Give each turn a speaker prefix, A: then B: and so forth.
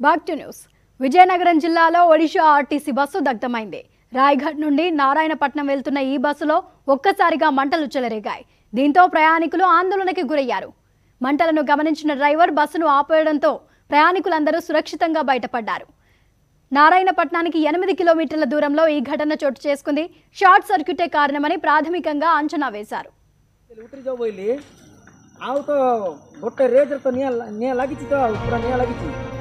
A: back to news Vizianagaram జిల్లాలో Odisha RTC bus దగ్ధమైంది రాయ్గఢ్ నుండి నారాయణపట్నం వెళ్తున్న ఈ బస్సులో ఒక్కసారిగా మంటలు చెలరేగాయి దీంతో ప్రయాణికులు ఆందోళనకి గురయ్యారు మంటలను గమనించిన డ్రైవర్ బస్సును ఆపేయడంతో ప్రయాణికులందరూ సురక్షితంగా బయటపడ్డారు నారాయణపట్నానికి ఎనిమిది కిలోమీటర్ల దూరంలో ఈ ఘటన చోటు చేసుకుంది షార్ట్ సర్క్యూటే కారణమని ప్రాథమికంగా అంచనా వేశారు
B: ଉତରି ଯାଉ ବୋଇଲି ଆଉ ତ ଗୋଟେ ରେଜ୍ରେ ତ ନିଆଁ ନିଆଁ ଲାଗିଛି ତ ପୁରା ନିଆଁ ଲାଗିଛି